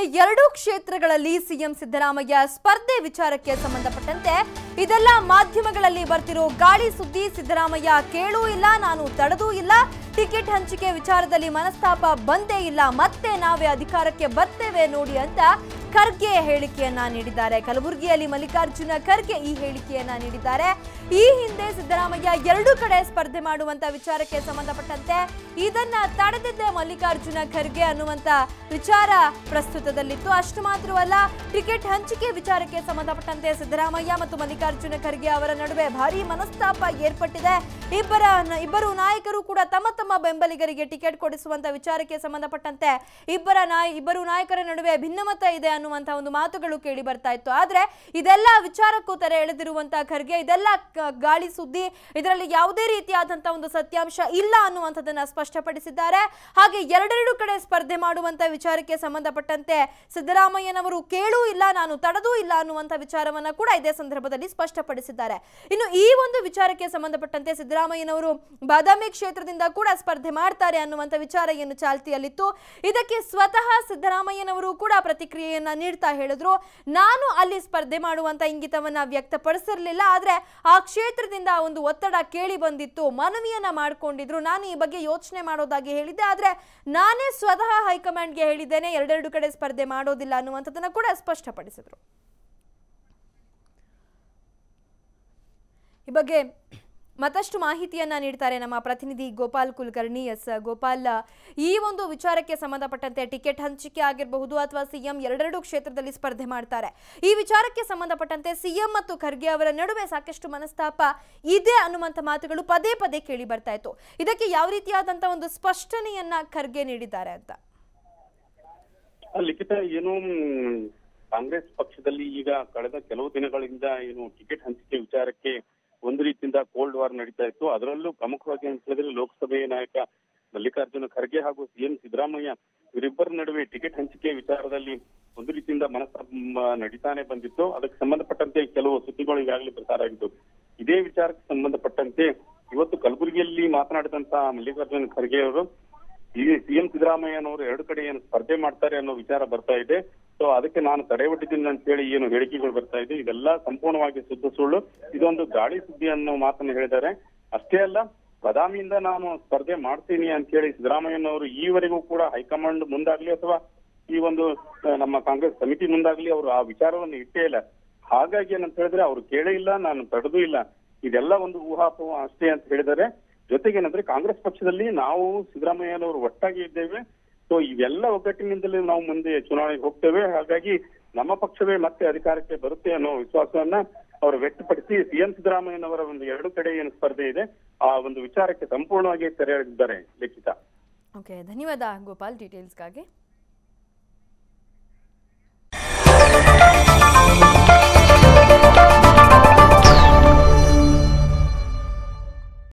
ಎರಡೂ ಕ್ಷೇತ್ರಗಳಲ್ಲಿ ಸಿಎಂ ಸಿದ್ದರಾಮಯ್ಯ ಸ್ಪರ್ಧೆ ವಿಚಾರಕ್ಕೆ ಸಂಬಂಧಪಟ್ಟಂತೆ ಇದೆಲ್ಲ ಮಾಧ್ಯಮಗಳಲ್ಲಿ ಬರ್ತಿರೋ ಗಾಳಿ ಸುದ್ದಿ ಸಿದ್ದರಾಮಯ್ಯ ಕೇಳೂ ಇಲ್ಲ ನಾನು ತಡೆದೂ ಇಲ್ಲ ಟಿಕೆಟ್ ಹಂಚಿಕೆ ವಿಚಾರದಲ್ಲಿ ಮನಸ್ತಾಪ ಬಂದೇ ಇಲ್ಲ ಮತ್ತೆ ನಾವೇ ಅಧಿಕಾರಕ್ಕೆ ಬರ್ತೇವೆ ನೋಡಿ ಅಂತ ಖರ್ಗೆ ಹೇಳಿಕೆಯನ್ನ ನೀಡಿದ್ದಾರೆ ಕಲಬುರಗಿಯಲ್ಲಿ ಮಲ್ಲಿಕಾರ್ಜುನ ಖರ್ಗೆ ಈ ಹೇಳಿಕೆಯನ್ನ ನೀಡಿದ್ದಾರೆ ಈ ಹಿಂದೆ ಸಿದ್ದರಾಮಯ್ಯ ಎರಡು ಕಡೆ ಸ್ಪರ್ಧೆ ಮಾಡುವಂತ ವಿಚಾರಕ್ಕೆ ಸಂಬಂಧಪಟ್ಟಂತೆ ಇದನ್ನ ತಡೆದಿದ್ದೆ ಮಲ್ಲಿಕಾರ್ಜುನ ಖರ್ಗೆ ಅನ್ನುವಂತ ವಿಚಾರ ಪ್ರಸ್ತುತದಲ್ಲಿತ್ತು ಅಷ್ಟು ಮಾತ್ರವಲ್ಲ ಟಿಕೆಟ್ ಹಂಚಿಕೆ ವಿಚಾರಕ್ಕೆ ಸಂಬಂಧಪಟ್ಟಂತೆ ಸಿದ್ದರಾಮಯ್ಯ ಮತ್ತು ಮಲ್ಲಿಕಾರ್ಜುನ ಖರ್ಗೆ ಅವರ ನಡುವೆ ಭಾರಿ ಮನಸ್ತಾಪ ಏರ್ಪಟ್ಟಿದೆ ಇಬ್ಬರ ಇಬ್ಬರು ನಾಯಕರು ಕೂಡ ತಮ್ಮ ತಮ್ಮ ಬೆಂಬಲಿಗರಿಗೆ ಟಿಕೆಟ್ ಕೊಡಿಸುವಂತ ವಿಚಾರಕ್ಕೆ ಸಂಬಂಧಪಟ್ಟಂತೆ ಇಬ್ಬರ ನಾಯ ಇಬ್ಬರು ನಾಯಕರ ನಡುವೆ ಭಿನ್ನಮತ ಇದೆ ಅನ್ನುವಂತ ಒಂದು ಮಾತುಗಳು ಕೇಳಿ ಬರ್ತಾ ಇತ್ತು ಆದ್ರೆ ಇದೆಲ್ಲ ವಿಚಾರಕ್ಕೂ ತೆರೆ ಎಳೆದಿರುವಂತಹ ಖರ್ಗೆ ಇದೆಲ್ಲ ಕ- ಗಾಳಿ ಸುದ್ದಿ ಇದರಲ್ಲಿ ಯಾವುದೇ ರೀತಿಯಾದಂತಹ ಒಂದು ಸತ್ಯಾಂಶ ಇಲ್ಲ ಅನ್ನುವಂಥದ್ದನ್ನ ಸ್ಪಷ್ಟಪಡಿಸಿದ್ದಾರೆ ಹಾಗೆ ಎರಡೆರಡು ಕಡೆ ಸ್ಪರ್ಧೆ ಮಾಡುವಂತ ವಿಚಾರಕ್ಕೆ ಸಂಬಂಧಪಟ್ಟಂತೆ ಸಿದ್ದರಾಮಯ್ಯನವರು ಕೇಳೂ ಇಲ್ಲ ನಾನು ತಡೆದೂ ಇಲ್ಲ ಅನ್ನುವಂಥ ವಿಚಾರವನ್ನ ಕೂಡ ಇದೇ ಸಂದರ್ಭದಲ್ಲಿ ಸ್ಪಷ್ಟಪಡಿಸಿದ್ದಾರೆ ಇನ್ನು ಈ ಒಂದು ವಿಚಾರಕ್ಕೆ ಸಂಬಂಧಪಟ್ಟಂತೆ ಸಿದ್ದರಾಮಯ್ಯನವರು ಬಾದಾಮಿ ಕ್ಷೇತ್ರದಿಂದ ಕೂಡ ಸ್ಪರ್ಧೆ ಮಾಡ್ತಾರೆ ಅನ್ನುವಂಥ ವಿಚಾರ ಏನು ಚಾಲ್ತಿಯಲ್ಲಿತ್ತು ಇದಕ್ಕೆ ಸ್ವತಃ ಸಿದ್ದರಾಮಯ್ಯನವರು ಕೂಡ ಪ್ರತಿಕ್ರಿಯೆಯನ್ನ ನೀಡ್ತಾ ಹೇಳಿದ್ರು ನಾನು ಅಲ್ಲಿ ಸ್ಪರ್ಧೆ ಮಾಡುವಂತ ಇಂಗಿತವನ್ನ ವ್ಯಕ್ತಪಡಿಸಿರಲಿಲ್ಲ ಆದ್ರೆ ಆ ಕ್ಷೇತ್ರದಿಂದ ಒಂದು ಒತ್ತಡ ಕೇಳಿ ಬಂದಿತ್ತು ಮನವಿಯನ್ನ ಮಾಡ್ಕೊಂಡಿದ್ರು ನಾನು ಈ ಬಗ್ಗೆ ಯೋಚನೆ ಮಾಡೋದಾಗಿ ಹೇಳಿದ್ದೆ ಆದ್ರೆ ನಾನೇ ಸ್ವತಃ ಹೈಕಮಾಂಡ್ಗೆ ಹೇಳಿದ್ದೇನೆ ಎರಡೆರಡು ಕಡೆ ಸ್ಪರ್ಧೆ ಮಾಡೋದಿಲ್ಲ ಅನ್ನುವಂಥದ್ದನ್ನ ಕೂಡ ಸ್ಪಷ್ಟಪಡಿಸಿದ್ರು ಈ ಬಗ್ಗೆ ಮತ್ತಷ್ಟು ಮಾಹಿತಿಯನ್ನ ನೀಡ್ತಾರೆ ನಮ್ಮ ಪ್ರತಿನಿಧಿ ಗೋಪಾಲ್ ಕುಲಕರ್ಣಿ ಎಸ್ ಗೋಪಾಲ್ ಈ ಒಂದು ವಿಚಾರಕ್ಕೆ ಸಂಬಂಧಪಟ್ಟಂತೆ ಟಿಕೆಟ್ ಹಂಚಿಕೆ ಆಗಿರಬಹುದು ಅಥವಾ ಸಿಎಂ ಎರಡೆರಡು ಕ್ಷೇತ್ರದಲ್ಲಿ ಸ್ಪರ್ಧೆ ಮಾಡ್ತಾರೆ ಈ ವಿಚಾರಕ್ಕೆ ಸಂಬಂಧಪಟ್ಟಂತೆ ಸಿಎಂ ಮತ್ತು ಖರ್ಗೆ ಅವರ ನಡುವೆ ಸಾಕಷ್ಟು ಮನಸ್ತಾಪ ಇದೆ ಅನ್ನುವಂಥ ಮಾತುಗಳು ಪದೇ ಪದೇ ಕೇಳಿ ಬರ್ತಾ ಇತ್ತು ಇದಕ್ಕೆ ಯಾವ ರೀತಿಯಾದಂಥ ಒಂದು ಸ್ಪಷ್ಟನೆಯನ್ನ ಖರ್ಗೆ ನೀಡಿದ್ದಾರೆ ಅಂತ ಲಿಖಿತ ಏನು ಮ್, ಕಾಂಗ್ರೆಸ್ ಪಕ್ಷದಲ್ಲಿ ಈಗ ಕಳೆದ ಕೆಲವು ದಿನಗಳಿಂದ ಏನು ಟಿಕೆಟ್ ಹಂಚಿಕೆ ವಿಚಾರಕ್ಕೆ ಒಂದು ರೀತಿಯಿಂದ ಕೋಲ್ಡ್ ವಾರ್ ನಡೀತಾ ಇತ್ತು ಅದರಲ್ಲೂ ಪ್ರಮುಖವಾಗಿ ಅಂತ ಹೇಳಿದ್ರೆ ಲೋಕಸಭೆಯ ನಾಯಕ ಮಲ್ಲಿಕಾರ್ಜುನ ಖರ್ಗೆ ಹಾಗೂ ಸಿಎಂ ಸಿದ್ದರಾಮಯ್ಯ ಇವರಿಬ್ಬರ ನಡುವೆ ಟಿಕೆಟ್ ಹಂಚಿಕೆ ವಿಚಾರದಲ್ಲಿ ಒಂದು ರೀತಿಯಿಂದ ಮನಸ್ತಾಪ ಮ್, ನಡೀತಾನೆ ಬಂದಿತ್ತು ಅದಕ್ಕೆ ಸಂಬಂಧಪಟ್ಟಂತೆ ಕೆಲವು ಸುದ್ದಿಗಳು ಈಗಾಗಲೇ ಪ್ರಸಾರ ಆಗಿದ್ದು ಇದೇ ವಿಚಾರಕ್ಕೆ ಸಂಬಂಧಪಟ್ಟಂತೆ ಇವತ್ತು ಕಲಬುರಗಿಯಲ್ಲಿ ಮಾತನಾಡಿದಂತ ಮಲ್ಲಿಕಾರ್ಜುನ ಖರ್ಗೆ ಅವರು ಈ ಸಿಎಂ ಸಿದ್ದರಾಮಯ್ಯನವರು ಎರಡು ಕಡೆ ಏನು ಸ್ಪರ್ಧೆ ಮಾಡ್ತಾರೆ ಅನ್ನೋ ವಿಚಾರ ಬರ್ತಾ ಇದೆ ಸೊ ಅದಕ್ಕೆ ನಾನು ತಡೆ ಒಡ್ಡಿದ್ದೀನಿ ಅಂತ ಹೇಳಿ ಏನು ಹೇಳಿಕೆಗಳು ಬರ್ತಾ ಇದೆ ಇದೆಲ್ಲ ಸಂಪೂರ್ಣವಾಗಿ ಶುದ್ಧ ಸುಳ್ಳು ಇದೊಂದು ಗಾಳಿ ಸುದ್ದಿ ಅನ್ನೋ ಮಾತನ್ನು ಹೇಳಿದ್ದಾರೆ ಅಷ್ಟೇ ಅಲ್ಲ ಬದಾಮಿಯಿಂದ ನಾನು ಸ್ಪರ್ಧೆ ಮಾಡ್ತೀನಿ ಅಂತ ಹೇಳಿ ಸಿದ್ದರಾಮಯ್ಯನವರು ಈವರೆಗೂ ಕೂಡ ಹೈಕಮಾಂಡ್ ಮುಂದಾಗ್ಲಿ ಅಥವಾ ಈ ಒಂದು ಆ, ನಮ್ಮ ಕಾಂಗ್ರೆಸ್ ಸಮಿತಿ ಮುಂದಾಗ್ಲಿ ಅವರು ಆ ವಿಚಾರವನ್ನು ಇಟ್ಟೇ ಇಲ್ಲ ಹಾಗಾಗಿ ಏನಂತ ಹೇಳಿದ್ರೆ ಅವರು ಕೇಳೇ ಇಲ್ಲ ನಾನು ತಡೆದೂ ಇಲ್ಲ ಇದೆಲ್ಲ ಒಂದು ಊಹಾಪೋಹ ಅಷ್ಟೇ ಅಂತ ಹೇಳಿದ್ದಾರೆ ಜೊತೆಗೆ ಏನಂದ್ರೆ ಕಾಂಗ್ರೆಸ್ ಪಕ್ಷದಲ್ಲಿ ನಾವು ಸಿದ್ದರಾಮಯ್ಯನವರು ಒಟ್ಟಾಗಿ ಇದ್ದೇವೆ ಸೊ ಇವೆಲ್ಲ ಒಗ್ಗಟ್ಟಿನಿಂದಲೇ ನಾವು ಮುಂದೆ ಚುನಾವಣೆಗೆ ಹೋಗ್ತೇವೆ ಹಾಗಾಗಿ ನಮ್ಮ ಪಕ್ಷವೇ ಮತ್ತೆ ಅಧಿಕಾರಕ್ಕೆ ಬರುತ್ತೆ ಅನ್ನೋ ವಿಶ್ವಾಸವನ್ನ ಅವರು ವ್ಯಕ್ತಪಡಿಸಿ ಸಿಎಂ ಸಿದ್ದರಾಮಯ್ಯನವರ ಒಂದು ಎರಡು ಕಡೆ ಏನು ಸ್ಪರ್ಧೆ ಇದೆ ಆ ಒಂದು ವಿಚಾರಕ್ಕೆ ಸಂಪೂರ್ಣವಾಗಿ ತೆರೆ ಎಳೆದಿದ್ದಾರೆ ಲಿಖಿತ ಓಕೆ ಧನ್ಯವಾದ ಗೋಪಾಲ್ ಡೀಟೇಲ್ಸ್ಗಾಗಿ